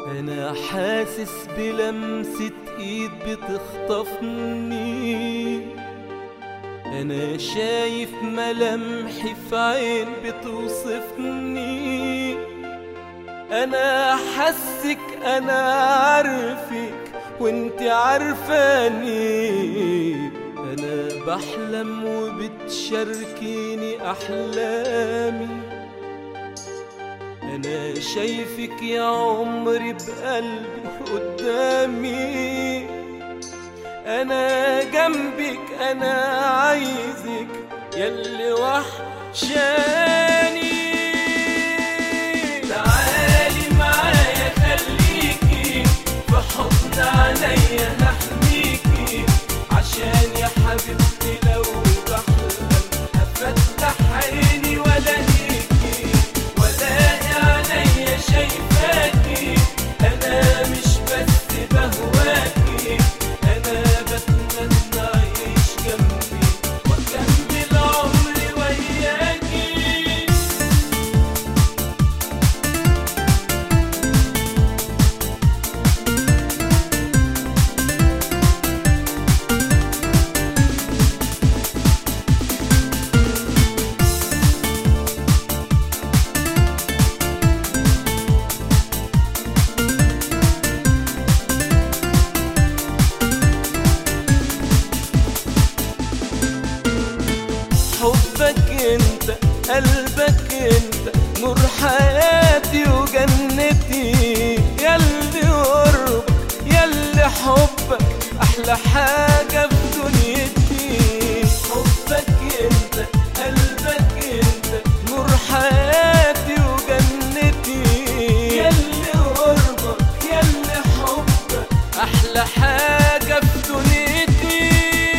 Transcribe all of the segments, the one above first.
انا حاسس بلمسة ايد بتخطفني انا شايف ملامحي في عين بتوصفني انا حسك انا عارفك وانت عارفاني انا بحلم وبتشاركيني احلامي انا شايفك يا عمري بقلبي قدامي انا جنبك انا عايزك ياللي وحشاني تعالي معايا خليكي في حضن عينيا هحميكي عشان يا حبيبتي لو بحلم هفتح عيني والاقيكي والاقي عينيا شايفاكي انا مش بس بهواكي انا بتمنى اعيش جنبي واكمل عمري وياكي حبك انت قلبك انت نور حياتي وجنتي ياللي قربك ياللي حبك احلى حاجة في دنيتي حبك انت قلبك انت نور حياتي وجنتي ياللي قربك ياللي حبك احلى حاجة في دنيتي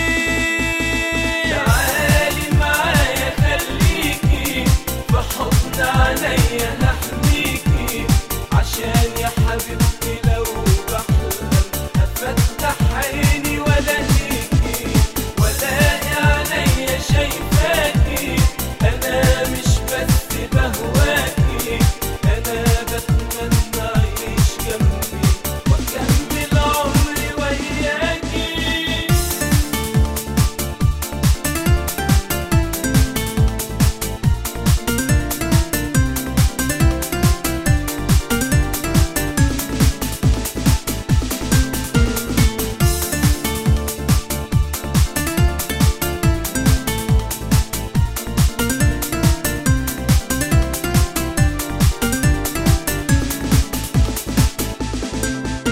تعالي معايا خليكي في حضن عينيا هحميكي عشان يا حبيبتي لو بحلم هفتح عيني والاقيكي والاقي عينيا شايفاكي انا مش بس بهواكي انا بتمنى اعيش جنبي واكمل عمري وياكي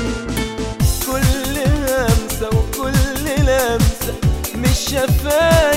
كل همسة وكل لمسة مش شفايف